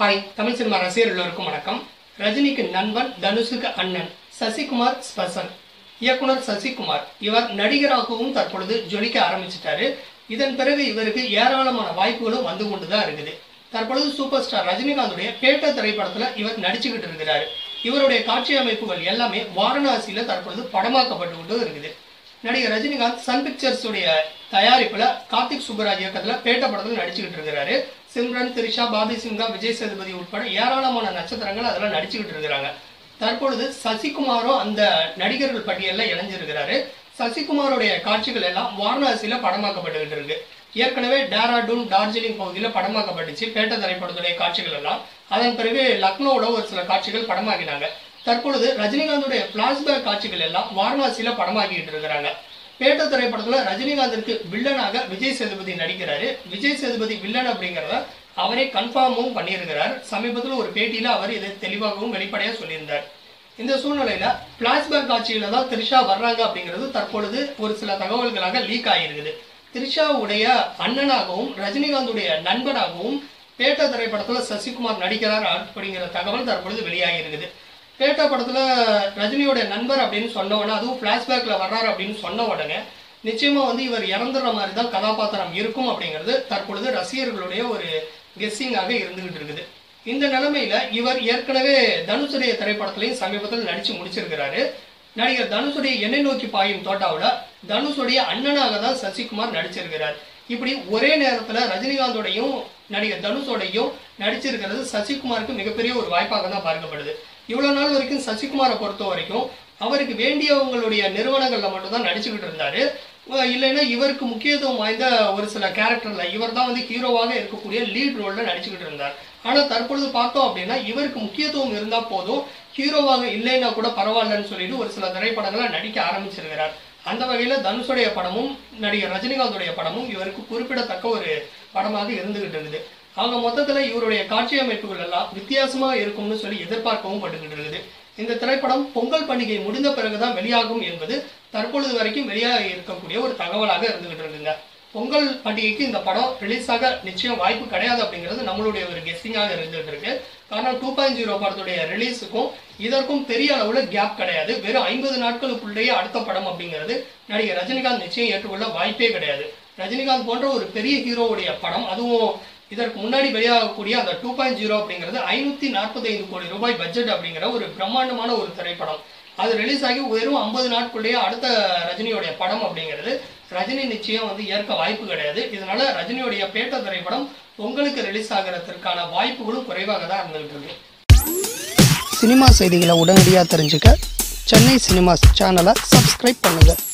hi Tamil cinema ரசிகர் எல்லோருக்கும் வணக்கம் ரஜினிக்கு நண்பன் தனுஷுக்கு அண்ணன் சசிகுமார் ஸ்பெஷல் இயக்குனர் சசிகுமார் இவர் நடிகராகவும் தற்பொழுது ஜொலிக்க ஆரம்பிச்சிட்டாரு இதன் பிறகு இவருக்கு ஏராளமான வாய்ப்புகளும் வந்து கொண்டு தான் இருக்குது தற்பொழுது சூப்பர் ஸ்டார் ரஜினிகாந்துடைய பேட்ட திரைப்படத்துல இவர் நடிச்சுக்கிட்டு இருக்கிறாரு இவருடைய காட்சி அமைப்புகள் எல்லாமே வாரணாசியில தற்பொழுது படமாக்கப்பட்டு கொண்டு இருக்குது நடிகர் ரஜினிகாந்த் சன் பிக்சர்ஸ் உடைய தயாரிப்புல கார்த்திக் சுப்பராஜ் இயக்கத்துல பேட்ட படத்துல நடிச்சுக்கிட்டு இருக்கிறாரு சிம்ரன் திரிஷா பாபி சிங்கா விஜய் சேதுபதி உட்பட ஏராளமான நட்சத்திரங்கள் அதெல்லாம் நடிச்சுக்கிட்டு இருக்கிறாங்க தற்பொழுது சசிகுமாரும் அந்த நடிகர்கள் பட்டியல்ல இணைஞ்சிருக்கிறாரு சசிகுமாரோடைய காட்சிகள் எல்லாம் வாரணாசியில படமாக்கப்பட்டுக்கிட்டு இருக்கு ஏற்கனவே டேராடூன் டார்ஜிலிங் பகுதியில படமாக்கப்பட்டுச்சு பேட்ட திரைப்படத்துடைய காட்சிகள் எல்லாம் அதன் பிறகு லக்னோல ஒரு சில காட்சிகள் படமாக்கினாங்க தற்பொழுது ரஜினிகாந்துடைய பிளாஷ்பேக் காட்சிகள் எல்லாம் வாரணாசியில படமாக்கிட்டு இருக்கிறாங்க பேட்ட திரைப்படத்துல ரஜினிகாந்திற்கு வில்லனாக விஜய் சேதுபதி நடிக்கிறாரு விஜய் சேதுபதி வில்லன் அப்படிங்கிறத அவரே கன்ஃபார்மும் பண்ணியிருக்கிறார் சமீபத்தில் ஒரு பேட்டியில அவர் இதை தெளிவாகவும் வெளிப்படையா சொல்லியிருந்தார் இந்த சூழ்நிலையில பிளாஷ்பேக் காட்சியில தான் த்ரிஷா வர்றாங்க அப்படிங்கிறது தற்பொழுது ஒரு சில தகவல்களாக லீக் ஆகியிருக்குது த்ரிஷாவுடைய அண்ணனாகவும் ரஜினிகாந்துடைய நண்பனாகவும் பேட்ட திரைப்படத்துல சசிகுமார் நடிக்கிறார் அப்படிங்கிற தகவல் தற்பொழுது வெளியாகி இருக்குது பேட்ட படத்துல ரஜினியோட நண்பர் அப்படின்னு சொன்ன உடனே அதுவும் பிளாஷ்பேக்ல வர்றாரு அப்படின்னு சொன்ன உடனே நிச்சயமா வந்து இவர் இறந்துடுற மாதிரி தான் கதாபாத்திரம் இருக்கும் அப்படிங்கிறது தற்பொழுது ரசிகர்களுடைய ஒரு கெஸ்ஸிங்காக இருந்துகிட்டு இருக்குது இந்த நிலைமையில இவர் ஏற்கனவே தனுஷுடைய திரைப்படத்திலையும் சமீபத்தில் நடிச்சு முடிச்சிருக்கிறாரு நடிகர் தனுஷுடைய எண்ணெய் நோக்கி பாயும் தோட்டாவுல தனுஷுடைய அண்ணனாக தான் சசிகுமார் நடிச்சிருக்கிறார் இப்படி ஒரே நேரத்துல ரஜினிகாந்தோடையும் நடிகர் தனுஷோடையும் நடிச்சிருக்கிறது சசிகுமாருக்கு மிகப்பெரிய ஒரு வாய்ப்பாக தான் பார்க்கப்படுது இவ்வளவு நாள் வரைக்கும் சசிகுமாரை பொறுத்த வரைக்கும் அவருக்கு வேண்டியவங்களுடைய நிறுவனங்கள்ல மட்டும்தான் நடிச்சுக்கிட்டு இருந்தாரு அஹ் இல்லைன்னா இவருக்கு முக்கியத்துவம் வாய்ந்த ஒரு சில கேரக்டர்ல இவர் தான் வந்து ஹீரோவாக இருக்கக்கூடிய லீட் ரோல்ல நடிச்சுக்கிட்டு இருந்தார் ஆனா தற்பொழுது பார்த்தோம் அப்படின்னா இவருக்கு முக்கியத்துவம் இருந்தா போதும் ஹீரோவாக இல்லைன்னா கூட பரவாயில்லன்னு சொல்லிட்டு ஒரு சில திரைப்படங்களை நடிக்க ஆரம்பிச்சிருக்கிறார் அந்த வகையில தனுஷுடைய படமும் நடிகர் ரஜினிகாந்துடைய படமும் இவருக்கு குறிப்பிடத்தக்க ஒரு படமாக இருந்துகிட்டு இருக்குது அவங்க மொத்தத்துல இவருடைய காட்சி அமைப்புகள் எல்லாம் வித்தியாசமா இருக்கும்னு சொல்லி எதிர்பார்க்கவும் பட்டுக்கிட்டு இருக்குது இந்த திரைப்படம் பொங்கல் பண்டிகை முடிந்த பிறகுதான் வெளியாகும் என்பது தற்பொழுது வரைக்கும் வெளியாக இருக்கக்கூடிய ஒரு தகவலாக இருந்துகிட்டு இருக்குங்க பொங்கல் பண்டிகைக்கு இந்த படம் ரிலீஸ் ஆக நிச்சயம் வாய்ப்பு கிடையாது அப்படிங்கிறது நம்மளுடைய ஒரு கெஸ்டிங்காக இருந்துகிட்டு இருக்கு காரணம் டூ பாயிண்ட் ஜீரோ படத்துடைய ரிலீஸுக்கும் இதற்கும் பெரிய அளவுல கேப் கிடையாது வெறும் ஐம்பது நாட்களுக்குள்ளேயே அடுத்த படம் அப்படிங்கிறது நடிகர் ரஜினிகாந்த் நிச்சயம் ஏற்றுக்கொள்ள வாய்ப்பே கிடையாது ரஜினிகாந்த் போன்ற ஒரு பெரிய ஹீரோவுடைய படம் அதுவும் இதற்கு முன்னாடி வெளியாகக்கூடிய அந்த டூ பாயிண்ட் ஜீரோ அப்படிங்கிறது ஐநூத்தி நாற்பத்தி ஐந்து கோடி ரூபாய் பட்ஜெட் அப்படிங்கிற ஒரு பிரம்மாண்டமான ஒரு திரைப்படம் அது ரிலீஸ் ஆகி வெறும் ஐம்பது நாட்குள்ளேயே அடுத்த ரஜினியோடைய படம் அப்படிங்கிறது ரஜினி நிச்சயம் வந்து ஏற்க வாய்ப்பு கிடையாது இதனால ரஜினியோடைய பேட்ட திரைப்படம் பொங்கலுக்கு ரிலீஸ் ஆகிறதுக்கான வாய்ப்புகளும் குறைவாக தான் இருந்துகிட்டு இருக்கு சினிமா செய்திகளை உடனடியாக தெரிஞ்சுக்க சென்னை சினிமாஸ் சேனலை சப்ஸ்கிரைப் பண்ணுங்கள்